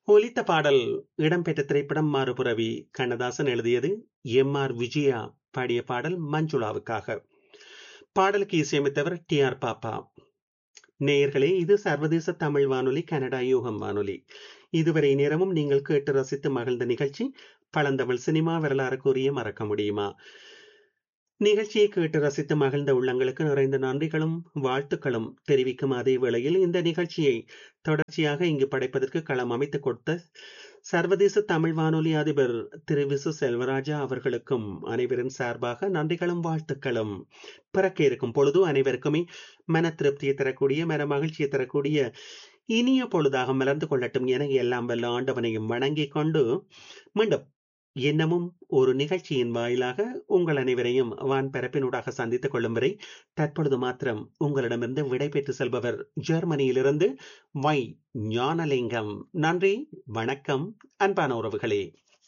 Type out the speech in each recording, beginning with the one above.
ஒலித்த பாடல் இடம்பெற்ற திரைப்படம் மாறுபுறவி கண்ணதாசன் எழுதியது எம் ஆர் விஜயா பாடிய பாடல் மஞ்சுளாவுக்காக பாடலுக்கு இசையமைத்தவர் டி ஆர் பாப்பா நேயர்களே இது சர்வதேச தமிழ் வானொலி கனடா யூகம் வானொலி இதுவரை நேரமும் நீங்கள் கேட்டு ரசித்து மகிழ்ந்த நிகழ்ச்சி பழந்தமிழ் சினிமா வரலாறு கூறிய மறக்க முடியுமா நிகழ்ச்சியை கேட்டு ரசித்து மகிழ்ந்த உள்ளங்களுக்கு நிறைந்த நன்றிகளும் வாழ்த்துக்களும் தெரிவிக்கும் அதே வேளையில் இந்த நிகழ்ச்சியை தொடர்ச்சியாக இங்கு படைப்பதற்கு களம் அமைத்துக் கொடுத்த சர்வதேச தமிழ் வானொலி அதிபர் திரு விசு செல்வராஜா அவர்களுக்கும் அனைவரின் சார்பாக நன்றிகளும் வாழ்த்துக்களும் பிறக்க இருக்கும் பொழுது அனைவருக்குமே மன திருப்தியை தரக்கூடிய மன மகிழ்ச்சியை தரக்கூடிய இனிய பொழுதாக மலர்ந்து கொள்ளட்டும் என எல்லாம் வல்ல ஆண்டவனையும் வணங்கிக் கொண்டு மீண்டும் இன்னமும் ஒரு நிகழ்ச்சியின் வாயிலாக உங்கள் அனைவரையும் வான் பரப்பினூடாக சந்தித்துக் கொள்ளும் வரை தற்பொழுது மாத்திரம் உங்களிடமிருந்து விடைபெற்று செல்பவர் ஜெர்மனியிலிருந்து வை ஞானலிங்கம் நன்றி வணக்கம் அன்பான உறவுகளே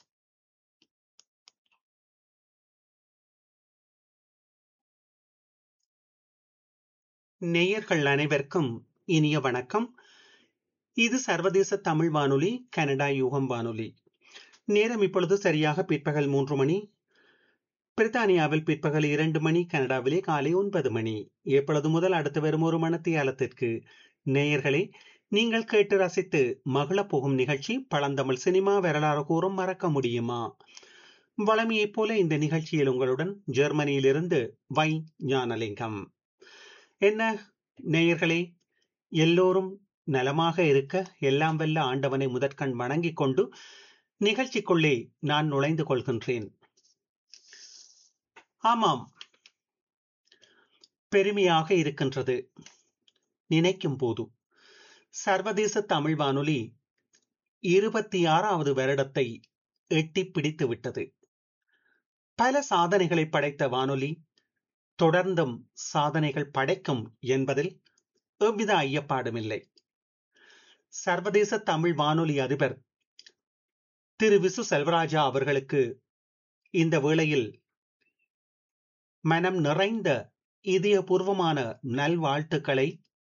நேயர்கள் அனைவருக்கும் இனிய வணக்கம் இது சர்வதேச தமிழ் வானொலி கனடா யூகம் வானொலி நேரம் இப்பொழுது சரியாக பிற்பகல் மூன்று மணி பிரித்தானியாவில் பிற்பகல் இரண்டு மணி கனடாவிலே காலை ஒன்பது மணி எப்பொழுது முதல் அடுத்து வரும் ஒரு மணத்தியாலத்திற்கு நேயர்களே நீங்கள் கேட்டு ரசித்து மகள போகும் நிகழ்ச்சி பழந்தமிழ் சினிமா வரலாறு கூறும் மறக்க முடியுமா வளமையைப் போல இந்த நிகழ்ச்சியில் உங்களுடன் ஜெர்மனியிலிருந்து வை ஞானலிங்கம் என்ன நேயர்களே எல்லோரும் நலமாக இருக்க எல்லாம் வல்ல ஆண்டவனை முதற்கண் வணங்கிக் கொண்டு நிகழ்ச்சிக்குள்ளே நான் நுழைந்து கொள்கின்றேன் ஆமாம் பெருமையாக இருக்கின்றது நினைக்கும் போது சர்வதேச தமிழ் வானொலி இருபத்தி ஆறாவது வருடத்தை எட்டி பிடித்து விட்டது பல சாதனைகளை படைத்த வானொலி தொடர்ந்தும் சாதனைகள் படைக்கும் என்பதில் எவ்வித ஐயப்பாடுமில்லை சர்வதேச தமிழ் வானொலி அதிபர் திரு விசு செல்வராஜா அவர்களுக்கு இந்த வேளையில் மனம் நிறைந்த இதயபூர்வமான நல்வாழ்த்துக்களை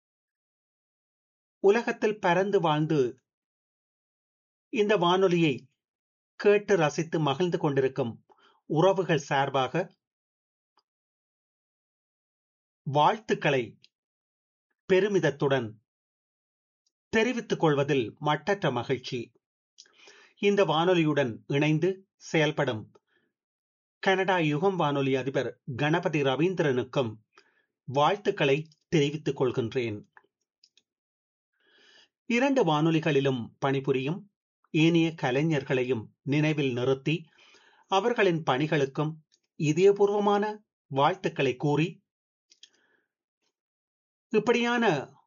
உலகத்தில் பறந்து வாழ்ந்து இந்த வானொலியை கேட்டு ரசித்து மகிழ்ந்து கொண்டிருக்கும் உறவுகள் சார்பாக வாழ்த்துக்களை பெருமிதத்துடன் தெரிவித்துக் கொள்வதில் மட்டற்ற மகிழ்ச்சி இந்த வானொலியுடன் இணைந்து செயல்படும் கனடா யுகம் வானொலி அதிபர் கணபதி ரவீந்திரனுக்கும் வாழ்த்துக்களை தெரிவித்துக் கொள்கின்றேன் இரண்டு வானொலிகளிலும் பணிபுரியும் ஏனைய கலைஞர்களையும் நினைவில் நிறுத்தி அவர்களின் பணிகளுக்கும் இதயபூர்வமான வாழ்த்துக்களை கூறி இப்படியான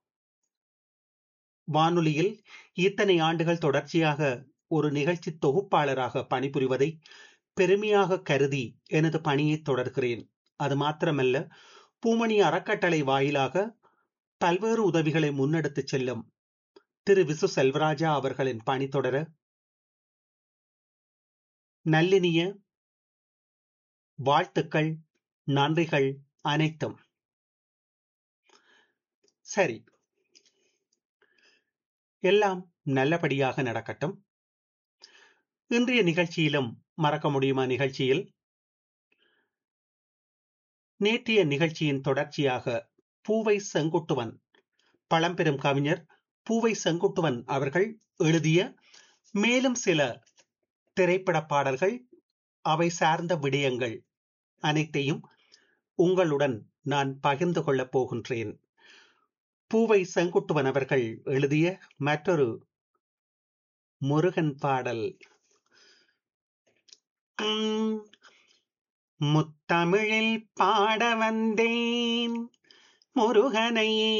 வானொலியில் இத்தனை ஆண்டுகள் தொடர்ச்சியாக ஒரு நிகழ்ச்சி தொகுப்பாளராக பணிபுரிவதை பெருமையாக கருதி எனது பணியை தொடர்கிறேன் அது மாத்திரமல்ல பூமணி அறக்கட்டளை வாயிலாக பல்வேறு உதவிகளை முன்னெடுத்து செல்லும் திரு விசு செல்வராஜா அவர்களின் பணி தொடர நல்லினிய வாழ்த்துக்கள் நன்றிகள் அனைத்தும் சரி எல்லாம் நல்லபடியாக நடக்கட்டும் இன்றைய நிகழ்ச்சியிலும் மறக்க முடியுமா நிகழ்ச்சியில் நேற்றைய நிகழ்ச்சியின் தொடர்ச்சியாக பூவை செங்குட்டுவன் பழம்பெரும் கவிஞர் பூவை செங்குட்டுவன் அவர்கள் எழுதிய மேலும் சில திரைப்பட பாடல்கள் அவை சார்ந்த விடயங்கள் அனைத்தையும் உங்களுடன் நான் பகிர்ந்து கொள்ளப் போகின்றேன் பூவை செங்குட்டுவன் அவர்கள் எழுதிய மற்றொரு முருகன் பாடல் முத்தமிழில் பாட வந்தேன் முருகனையே